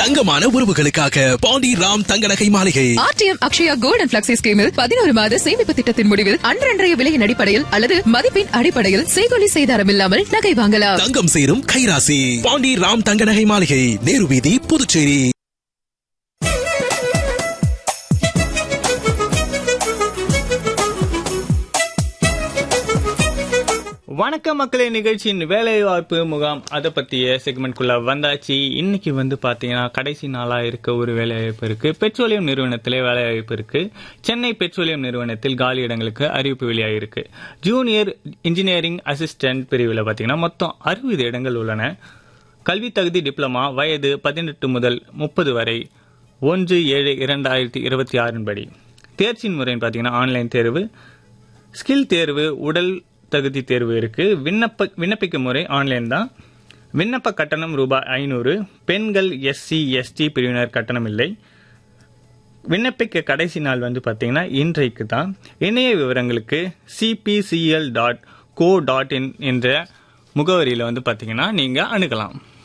தங்கமான உறவுகளுக்காக பாண்டி ராம் தங்க நகை மாளிகை RTM Akshaya gold and flexi ஸ்கீமில் பதினோரு மாத சேமிப்பு திட்டத்தின் முடிவில் அன்றன்றைய விலையின் அடிப்படையில் அல்லது மதிப்பின் அடிப்படையில் செய்கொலி செய்தாரம் இல்லாமல் நகை வாங்கலாம் தங்கம் சேரும் கைராசி பாண்டி ராம் தங்க நகை மாளிகை நேரு வீதி புதுச்சேரி வணக்கம் மக்களே நிகழ்ச்சியின் வேலைவாய்ப்பு முகாம் அதை பற்றிய செக்மெண்ட்குள்ள வந்தாச்சு இன்னைக்கு வந்து பார்த்தீங்கன்னா கடைசி நாளாக இருக்க ஒரு வேலைவாய்ப்பு இருக்கு பெட்ரோலியம் நிறுவனத்திலே வேலைவாய்ப்பு இருக்கு சென்னை பெட்ரோலியம் நிறுவனத்தில் காலி இடங்களுக்கு அறிவிப்பு வெளியாகிருக்கு ஜூனியர் இன்ஜினியரிங் அசிஸ்டன்ட் பிரிவில் பார்த்தீங்கன்னா மொத்தம் அறுபது இடங்கள் உள்ளன கல்வி தகுதி டிப்ளமா வயது பதினெட்டு முதல் முப்பது வரை ஒன்று ஏழு இரண்டாயிரத்தி இருபத்தி ஆறின் படி தேர்ச்சியின் முறைன்னு பார்த்தீங்கன்னா ஆன்லைன் தேர்வு ஸ்கில் தேர்வு உடல் தகுதி தேர்வு இருக்கு விண்ணப்ப விண்ணப்பிக்கும் முறை ஆன்லைன் தான் விண்ணப்ப கட்டணம் ரூபாய் ஐநூறு பெண்கள் எஸ்சி எஸ்டி பிரிவினர் கட்டணம் இல்லை விண்ணப்பிக்க கடைசி நாள் வந்து பார்த்தீங்கன்னா இன்றைக்கு தான் இணைய விவரங்களுக்கு CPCL dot co dot in என்ற முகவரியில் வந்து பார்த்தீங்கன்னா நீங்கள் அணுகலாம்